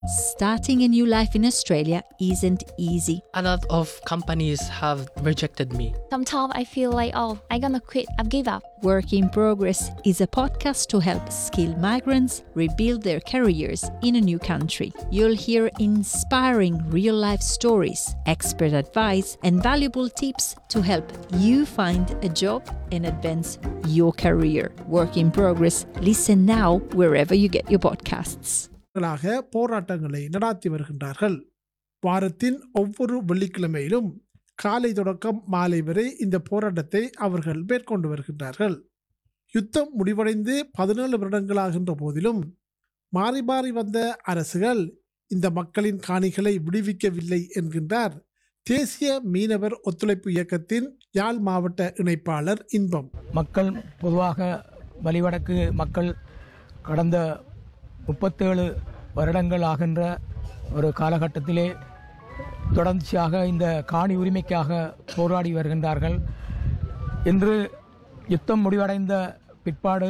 Starting a new life in Australia isn't easy. A lot of companies have rejected me. Sometimes I feel like, oh, I'm gonna quit, I've give up. Work in Progress is a podcast to help skilled migrants rebuild their careers in a new country. You'll hear inspiring real life stories, expert advice, and valuable tips to help you find a job and advance your career. Work in Progress. Listen now wherever you get your podcasts. ாக போராட்டங்களை நடாத்தி வருகின்றார்கள் வாரத்தின் ஒவ்வொரு வெள்ளிக்கிழமையிலும் காலை தொடக்கம் மாலை வரை இந்த போராட்டத்தை அவர்கள் மேற்கொண்டு வருகின்றார்கள் யுத்தம் முடிவடைந்து பதினேழு வருடங்களாகின்ற போதிலும் மாறி மாறி வந்த அரசுகள் இந்த மக்களின் காணிகளை விடுவிக்கவில்லை என்கின்றார் தேசிய மீனவர் ஒத்துழைப்பு இயக்கத்தின் யாழ் மாவட்ட இணைப்பாளர் இன்பம் மக்கள் பொதுவாக வலிவடக்கு மக்கள் கடந்த முப்பத்தேழு வருடங்கள் ஆகின்ற ஒரு காலகட்டத்திலே தொடர்ச்சியாக இந்த காணி உரிமைக்காக போராடி வருகின்றார்கள் இன்று யுத்தம் முடிவடைந்த பிற்பாடு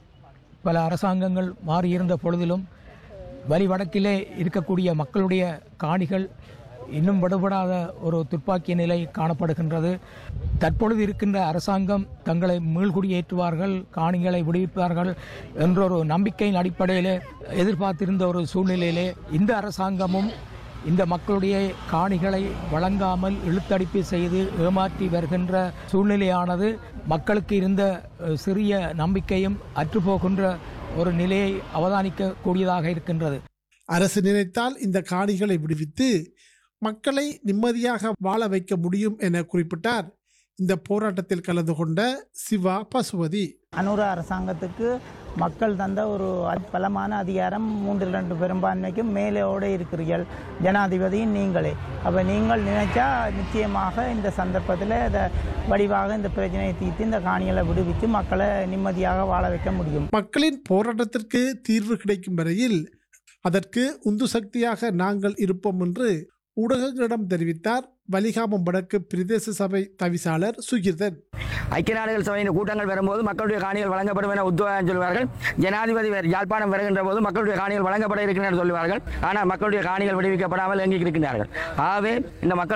பல அரசாங்கங்கள் மாறியிருந்த பொழுதிலும் வலிவடக்கிலே இருக்கக்கூடிய மக்களுடைய காணிகள் இன்னும் விடுபடாத ஒரு துப்பாக்கிய நிலை காணப்படுகின்றது தற்பொழுது இருக்கின்ற அரசாங்கம் தங்களை மீள்குடியேற்றுவார்கள் காணிகளை விடுவிப்பார்கள் என்ற ஒரு நம்பிக்கையின் அடிப்படையிலே எதிர்பார்த்திருந்த ஒரு சூழ்நிலையிலே இந்த அரசாங்கமும் இந்த மக்களுடைய காணிகளை வழங்காமல் இழுத்தடிப்பு செய்து ஏமாற்றி வருகின்ற சூழ்நிலையானது மக்களுக்கு இருந்த அஹ், சிறிய நம்பிக்கையும் அற்றுப்போகின்ற ஒரு நிலையை அவதானிக்கக்கூடியதாக இருக்கின்றது அரசு நினைத்தால் இந்த காணிகளை விடுவித்து மக்களை நிம்மதியாக வாழ வைக்க முடியும் என குறிப்பிட்டார் இந்த போராட்டத்தில் கலந்து கொண்ட சிவா பசுபதி அனுர அரசாங்கத்துக்கு மக்கள் தந்த ஒரு அதி- பலமான அதிகாரம் மூன்றில் ரெண்டு பெரும்பான்மைக்கும் மேலோடு இருக்கிறீர்கள் ஜனாதிபதியும் நீங்களே அப்போ நீங்கள் நினைச்சா நிச்சயமாக இந்த சந்தர்ப்பத்தில் அதை வடிவாக இந்த பிரச்சனையை தீர்த்து இந்த காணிகளை விடுவித்து மக்களை நிம்மதியாக வாழ வைக்க முடியும் மக்களின் போராட்டத்திற்கு தீர்வு கிடைக்கும் வரையில் அதற்கு உந்து சக்தியாக நாங்கள் இருப்போம் என்று ஊடகங்களிடம் தெரிவித்தார் வலிகாமம் வடக்கு பிரதேச சபை தவிசாளர் சுகிர்தன் ஐக்கிய நாடுகள் சபையின் கூட்டங்கள் வரும்போது மக்களுடைய காணிகள் வழங்கப்படும் என உத்தரவாதம் சொல்வார்கள் ஜனாதிபதி வரு- யாழ்ப்பாணம் வருகின்ற போது மக்களுடைய காணிகள் வழங்கப்பட இருக்கின்றன சொல்வார்கள் ஆனால் மக்களுடைய காணிகள் விடுவிக்கப்படாமல் எங்கே இருக்கின்றார்கள் ஆகவே இந்த மக்கள்